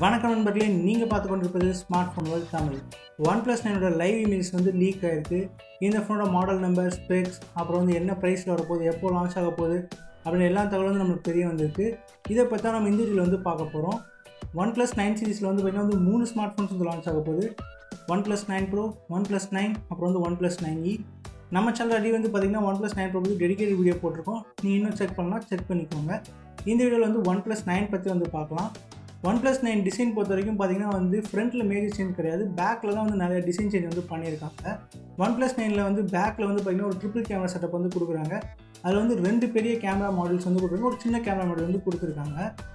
வணக்கம் நண்பர்களே நீங்கள் பார்த்து கொண்டிருப்பது smart phone world Tamil one plus நைனோட லைவ் இமேஜ் வந்து லீக் ஆயிருக்கு இந்த ஃபோனோட மாடல் நம்பர் ஸ்பெக்ஸ் அப்புறம் வந்து என்ன ப்ரைஸில் வரப்போகுது எப்போ லான்ச் ஆக போகுது அப்படின்னு எல்லா தகவலும் வந்து நம்மளுக்கு தெரிய வந்திருக்கு இதை பற்றி தான் நம்ம இந்த வீடியோவில் வந்து பார்க்க போகிறோம் ஒன் ப்ளஸ் நைன் சீரிஸில் வந்து பார்த்திங்கன்னா வந்து மூணு ஸ்மார்ட் ஃபோன்ஸ் வந்து லான்ச் ஆக போகுது one plus nine pro one plus nine அப்புறம் வந்து ஒன் ப்ளஸ் நைன் இ நம்ம சேனல் அடி வந்து பார்த்திங்கன்னா ஒன் ப்ளஸ் நைன் ப்ரோ பற்றி டெடிகேட் வீடியோ போட்டிருக்கோம் நீங்கள் இன்னும் செக் பண்ணலாம் செக் பண்ணிக்கோங்க இந்த வீடியோவில் வந்து ஒன் ப்ளஸ் நைன் பற்றி வந்து பார்க்கலாம் ஒன் ப்ளஸ் நைன் டிசைன் பொறுத்த வரைக்கும் பார்த்தீங்கன்னா வந்து ஃப்ரண்ட்டில் மேஜர் சேஞ்ச் கிடையாது பேக்கில் தான் வந்து நிறைய டிசைன் சேஞ்ச் வந்து பண்ணியிருக்காங்க ஒன் ப்ளஸ் நைனில் வந்து பேக்கில் வந்து பார்த்திங்கன்னா ஒரு ட்ரிபிள் கேமரா செட்டப் வந்து கொடுக்குறாங்க அதில் வந்து ரெண்டு பெரிய கேமரா மாடல்ஸ் வந்து கொடுக்குறாங்க ஒரு சின்ன கேமரா மாடல் வந்து கொடுத்துருக்காங்க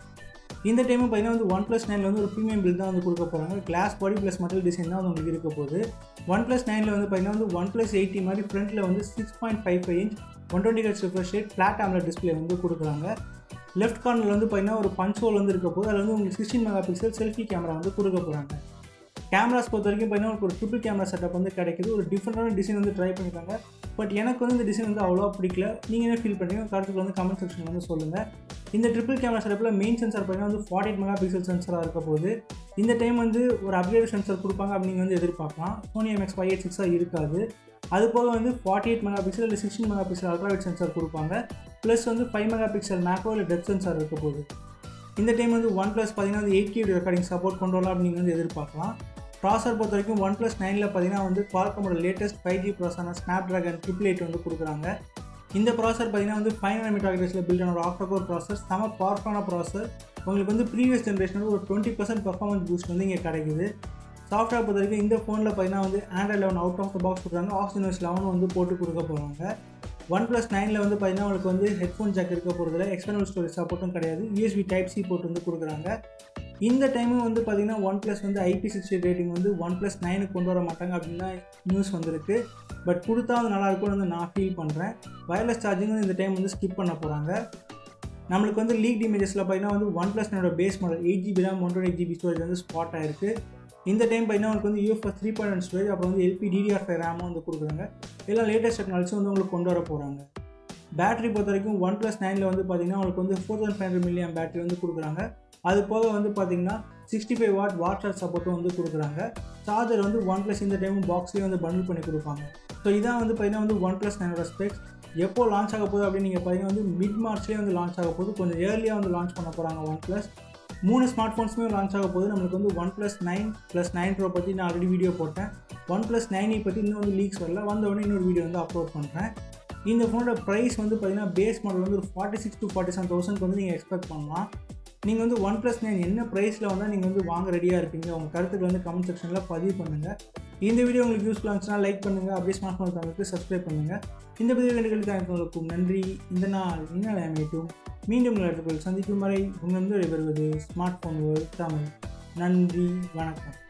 இந்த டைமும் பார்த்தீங்கன்னா வந்து ஒன் ப்ளஸ் நைனில் வந்து ஒரு ப்ரீமியம் பில் தான் வந்து கொடுக்க போகிறாங்க glass body plus metal design தான் வந்து உங்களுக்கு இருக்க போகுது ஒன் ப்ளஸ் நைனில் வந்து பார்த்தீங்கன்னா வந்து ஒன் ப்ளஸ் எயிட்டி மாதிரி ஃப்ரண்ட்டில் வந்து six point five five inch one twenty H refresh rate flat ஆம்ல டிஸ்பிளே வந்து கொடுக்குறாங்க லெஃப்ட் கார்னரில் வந்து பார்த்தீங்கன்னா ஒரு பஞ்ச் ஹோல் வந்து இருக்க போது அதில் வந்து உங்களுக்கு sixteen mega pixel selfie camera வந்து கொடுக்க போகிறாங்க கேமராஸ் பொறுத்த வரைக்கும் பார்த்தீங்கன்னா உங்களுக்கு ஒரு ட்ரிபிள் கேமரா செட்டப் வந்து கிடைக்குது ஒரு டிஃப்ரெண்டான டிசைன் வந்து ட்ரை பண்ணியிருக்காங்க பட் எனக்கு வந்து இந்த டிசைன் வந்து அவ்வளோவா பிடிக்கல நீங்கள் என்ன ஃபீல் பண்ணுறீங்க கருத்துக்கு வந்து கமெண்ட் செக்ஷனில் வந்து சொல்லுங்கள் இந்த ட்ரிபிள் கேமரா செட்டப்பில் மெயின் சென்சார் பார்த்தீங்கன்னா வந்து ஃபார்ட்டி எயிட் மெகா பிக்சல் சென்சராக இருக்க போது இந்த டைம் வந்து ஒரு அப்கிரேட் சென்சார் கொடுப்பாங்க அப்படின்னு வந்து எதிர்பார்க்கலாம் சோனி எம்எக்ஸ் ஃபைவ் எயிட் சிக்ஸாக இருக்காது அது போக வந்து ஃபார்ட்டி எயிட் மெகா பிக்சல் இல்லை sixteen mega pixel ultrawide sensor கொடுப்பாங்க ப்ளஸ் வந்து ஃபைவ் மெகா பிக்சல் மேக்ரோ இல்லை டெப் சென்சார் இருக்க போகுது இந்த டைம் வந்து ஒன் ப்ளஸ் பார்த்தீங்கன்னா வந்து எயிட் கேடி ரெக்கார்டிங் சப்போர்ட் கொண்டு வரலாம் அப்படின்னு வந்து எதிர்பார்க்கலாம் ப்ராசர் பொறுத்த வரைக்கும் ஒன் ப்ளஸ் நைனில் பார்த்தீங்கன்னா வந்து குவால்கமோட லேட்டஸ்ட் ஃபைவ் ஜி ப்ராசரான ஸ்னாப் ட்ராகன் ட்ரிபிள் எயிட் வந்து கொடுக்குறாங்க இந்த ப்ராசர் பார்த்தீங்கன்னா வந்து ஃபைவ் நானோமீட்டர் ஆகிரேஸில் பில்ட் ஆன ஒரு ஆஃப்டர் கோர் ப்ராசர் செம பவர்ஃபுல்லான ப்ராசர் உங்களுக்கு வந்து ப்ரீவியஸ் ஜென்ரேஷனில் ஒரு டுவெண்ட்டி பர்சன்ட் பர்ஃபார்மன்ஸ் பூஸ்ட் வந்து இங்கே கிடைக்குது சாஃப்ட்வேர் பொறுத்த வரைக்கும் இந்த ஃபோனில் பார்த்தீங்கன்னா வந்து Android eleven out of the box கொடுக்குறாங்க ஆக்சிஜன் லெவன் வந்து போட்டு கொடுக்க போகிறாங்க ஒன் ப்ளஸ் நைனில் வந்து பார்த்தீங்கன்னா உங்களுக்கு வந்து ஹெட்ஃபோன் ஜாக் இருக்க போகிறதுல எக்ஸ்டர்னல் ஸ்டோரேஜ் சப்போர்ட்டும் கிடையாது யூஎஸ்பி டைப் சி போட்டு வந்து கொடுக்குறாங்க இந்த டைமும் வந்து பார்த்தீங்கன்னா ஒன் ப்ளஸ் வந்து ஐபி சிக்ஸ்டி ரேட்டிங் வந்து ஒன் ப்ளஸ் நைனுக்கு கொண்டு வர மாட்டாங்க அப்படின்னு நியூஸ் வந்திருக்கு பட் கொடுத்தா வந்து நல்லா இருக்கும்னு வந்து நான் ஃபீல் பண்ணுறேன் வயர்லெஸ் சார்ஜிங் வந்து இந்த டைம் வந்து ஸ்கிப் பண்ண போகிறாங்க நம்மளுக்கு வந்து லீக் இமேஜஸில் பார்த்தீங்கன்னா வந்து ஒன் ப்ளஸ் நைனோட base model eight GB RAM one twenty GB storage வந்து ஸ்பாட் ஆயிருக்கு இந்த டைம் பார்த்தீங்கன்னா உங்களுக்கு வந்து யூஎஃப்எஸ் த்ரீ பாயிண்ட் ஸ்டோரேஜ் அப்புறம் வந்து எல்பி டிடிஆர் ஃபைவ் ரேமும் வந்து கொடுக்குறாங்க எல்லாம் லேட்டஸ்ட் டெக்னாலஜி வந்து உங்களுக்கு கொண்டு வர போகிறாங்க பேட்டரி பொறுத்த வரைக்கும் ஒன் ப்ளஸ் நைனில் வந்து பார்த்தீங்கன்னா உங்களுக்கு வந்து four thousand five hundred milliamp battery வந்து கொடுக்குறாங்க அது போக வந்து பார்த்தீங்கன்னா sixty five watt watt charge சப்போர்ட்டும் வந்து கொடுக்குறாங்க சார்ஜர் வந்து ஒன் ப்ளஸ் இந்த டைமும் பாக்ஸ்லேயே வந்து பண்டில் பண்ணி கொடுப்பாங்க ஸோ இதான் வந்து பார்த்தீங்கன்னா வந்து ஒன் ப்ளஸ் நைனோட ஸ்பெக்ஸ் எப்போ லான்ச் ஆக போகுது அப்படின்னு நீங்கள் பார்த்தீங்கன்னா வந்து மிட் மார்ச்லேயே வந்து லான்ச் ஆக போகுது கொஞ்சம் ஏர்லியாக வந்து லான்ச் பண்ண போகிறாங்க ஒன் ப்ளஸ் மூணு ஸ்மார்ட் ஃபோன்ஸுமே லான்ச் ஆக போகுது நம்மளுக்கு வந்து one plus nine plus nine pro பற்றி நான் ஆல்ரெடி வீடியோ போட்டேன் ஒன் ப்ளஸ் நைனை பற்றி இன்னும் வந்து லீக்ஸ் வரல வந்த உடனே இன்னொரு வீடியோ வந்து அப்லோட் பண்ணுறேன் இந்த ஃபோனோட ப்ரைஸ் வந்து பார்த்தீங்கன்னா பேஸ் மாடல் வந்து ஒரு forty six to forty seven thousand வந்து நீங்கள் எக்ஸ்பெக்ட் பண்ணலாம் நீங்கள் வந்து ஒன் ப்ளஸ் நைன் என்ன ப்ரைஸில் வந்தால் நீங்கள் வந்து வாங்க ரெடியாக இருப்பீங்க உங்கள் கருத்துக்கள் வந்து கமெண்ட் செக்ஷனில் பதிவு பண்ணுங்கள் இந்த வீடியோ உங்களுக்கு யூஸ்ஃபுல்லாக இருந்துச்சுன்னா லைக் பண்ணுங்கள் அப்படியே ஸ்மார்ட் ஃபோன் தமிழுக்கு சப்ஸ்கிரைப் பண்ணுங்கள் இந்த பதிவு கண்டுகளுக்கு அனைவருக்கும் நன்றி இந்த நாள் இன்னும் அமையட்டும் மீண்டும் இடத்துக்குள் சந்திக்கும் வரை உங்களிருந்து விடைபெறுவது ஸ்மார்ட் ஃபோன் தமிழ் நன்றி வணக்கம்